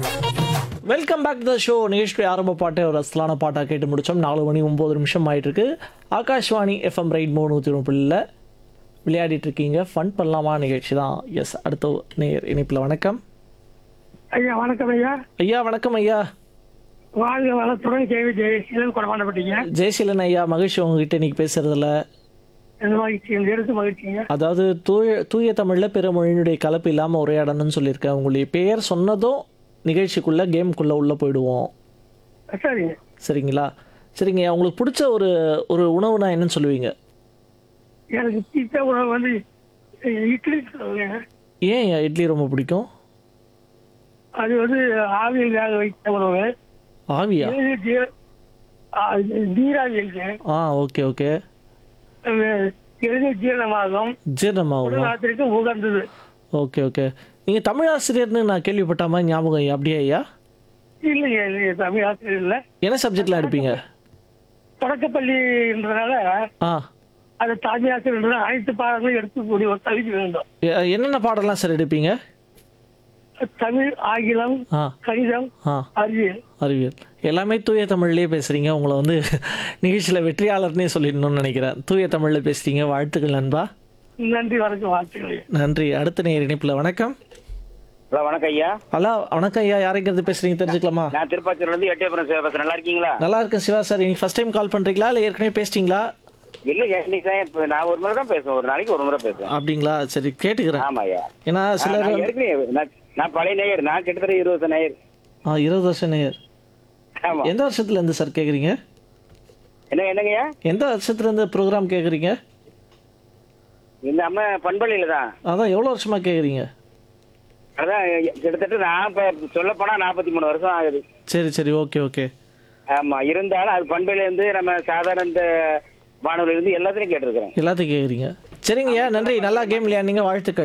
welcome back the show நிகழ்ச்சி ஆரம்ப பாட்டை ஒரு அஸ்லான பாட்டாக கேட்டு முடித்தோம் நாலு மணி ஒம்பது நிமிஷம் ஆயிட்டு இருக்கு ஆகாஷ்வாணி எஃப்எம் ரைட் மூணு நூற்றி ஒன்றில் விளையாடிட்டு இருக்கீங்க ஃபன் பண்ணலாமா நிகழ்ச்சி தான் எஸ் அடுத்த நேர் இணைப்பில் வணக்கம் ஐயா வணக்கம் ஐயா ஐயா வணக்கம் ஐயா வாழ்க வளத்துடன் கேவி ஜெயசீலன் கொடமாண்டப்பட்டீங்க ஜெயசீலன் ஐயா மகிழ்ச்சி உங்ககிட்ட இன்னைக்கு பேசுறதுல எந்த மகிழ்ச்சி இந்த எடுத்து மகிழ்ச்சிங்க அதாவது தூய தூய தமிழில் பிற மொழியினுடைய கலப்பு இல்லாமல் உரையாடணும்னு சொல்லியிருக்கேன் உங்களுடைய பெயர் சொன்னதும் நிகழ்ச்சிக்குள்ளே கேமுக்குள்ளே உள்ளே போயிடுவோம் சரிங்க சரிங்களா சரிங்க உங்களுக்கு பிடிச்ச ஒரு ஒரு உணவுனா என்னன்னு சொல்லுவீங்க எனக்கு பிடித்த உணவு வந்து அஹ், இட்லி சொல்லுங்க ஏன் ஐயா இட்லி ரொம்ப பிடிக்கும் அது வந்து ஆவியில் வேக வைத்த உணவு ஆவியா இது ஜீ- ஆ, இது நீராவி இருக்கு ஆ ஓகே ஓகே எளிதில் ஜீரணமாகும் ஜீரணமாகுமா உடல்நலத்திற்கு உகந்தது ஓகே ஓகே நீங்கள் தமிழ் ஆசிரியர்னு நான் கேள்விப்பட்ட மாதிரி ஞாபகம் ஐயா அப்படியே ஐயா இல்லைங்க இல்லைங்க தமிழ் ஆசிரியர் இல்லை என்ன சப்ஜெக்ட்லாம் எடுப்பீங்க தொடக்கப்பள்ளின்றதுனால ஆ அது தமிழ் ஆசிரியர் அனைத்து பாடங்களும் எடுத்துக்கூடிய ஒரு தகுதி வேண்டும் எ- என்னென்ன பாடம்லாம் சார் எடுப்பீங்க தமிழ் ஆங்கிலம் ஆ கணிதம் ஆ அறிவியல் அறிவியல் எல்லாமே தூய தமிழ்லேயே பேசுகிறீங்க உங்களை வந்து நிகழ்ச்சியில் வெற்றியாளர்னே சொல்லிடணும்னு நினைக்கிறேன் தூய தமிழில் பேசுகிறீங்க வாழ்த்துக்கள் நண்பா நன்றி வணக்கம் வாழ்த்துக்கள் நன்றி அடுத்த நேர் இணைப்பில் வணக்கம் ஹலோ வணக்கம் ஐயா ஹலோ வணக்கம் ஐயா யாரைங்கிறது பேசுகிறீங்க தெரிஞ்சுக்கலாமா நான் திருப்பாச்சூர்ல இருந்து எட்டயபுரம் சிவா பேசுறேன் நல்லா இருக்கீங்களா நல்லா இருக்கேன் சிவா சார் இன்னைக்கு ஃபர்ஸ்ட் டைம் கால் பண்ணுறீங்களா இல்லை ஏற்கனவே பேசிட்டீங்களா இல்ல இன்னைக்கு தான் இப்ப நான் ஒரு முறை தான் பேசுவேன் ஒரு நாளைக்கு ஒரு முறை பேசுவேன் அப்படிங்களா சரி கேட்டுக்கிறேன் ஆமா ஐயா ஏன்னா ஆ, சிலர் நான் வந்து ஏற்கனவே நான் நான் பழைய நேயர் நான் கிட்டத்தட்ட இருபது வருஷம் நேயர் ஆ இருபது வருஷம் நேர் ஆமா எந்த வருஷத்துல இருந்து சார் கேட்குறீங்க என்ன என்னங்கய்யா எந்த வருஷத்துல இருந்து ப்ரோக்ராம் கேட்குறீங்க இந்த அம்மா பண்பள்ளியில தான் அதான் எவ்வளோ வருஷமா கேட்குறீங்க அதான் கிட்டத்தட்ட நான் இப்ப சொல்ல போனா நாற்பத்தி மூணு வருஷம் ஆகுது சரி சரி ஓகே ஓகே ஆமா இருந்தாலும் அது பண்பையில இருந்து நம்ம சாதாரண இந்த வானொலியில இருந்து எல்லாத்தையும் கேட்டிருக்கிறேன் எல்லாத்தையும் கேட்குறீங்க சரிங்கய்யா நன்றி நல்லா கேம் விளையாடுங்க வாழ்த்துக்கள்